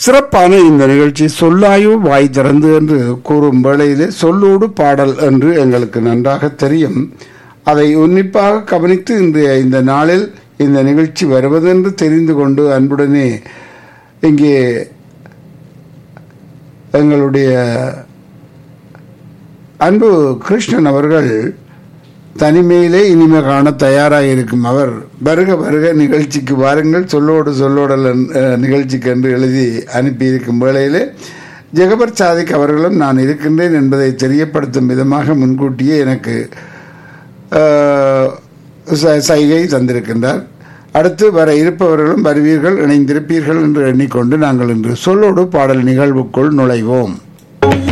சிறப்பான இந்த நிகழ்ச்சி சொல்லாயோ வாய் திறந்து என்று கூறும் வேளையிலே சொல்லோடு பாடல் என்று எங்களுக்கு நன்றாக தெரியும் அதை உன்னிப்பாக கவனித்து இன்றைய இந்த நாளில் இந்த நிகழ்ச்சி வருவதென்று தெரிந்து கொண்டு அன்புடனே இங்கே எங்களுடைய அன்பு கிருஷ்ணன் அவர்கள் தனிமையிலே இனிமே காண தயாராக இருக்கும் அவர் வருக வருக நிகழ்ச்சிக்கு வாருங்கள் சொல்லோடு சொல்லோடல் அஹ், நிகழ்ச்சிக்கு என்று எழுதி அனுப்பியிருக்கும் வேளையிலே ஜெகபர் சாதிக் அவர்களும் நான் இருக்கின்றேன் என்பதை தெரியப்படுத்தும் விதமாக முன்கூட்டியே எனக்கு அஹ், ச- சைகை தந்திருக்கின்றார் அடுத்து வர இருப்பவர்களும் வருவீர்கள் இணைந்திருப்பீர்கள் என்று எண்ணிக்கொண்டு நாங்கள் இன்று சொல்லோடு பாடல் நிகழ்வுக்குள் நுழைவோம்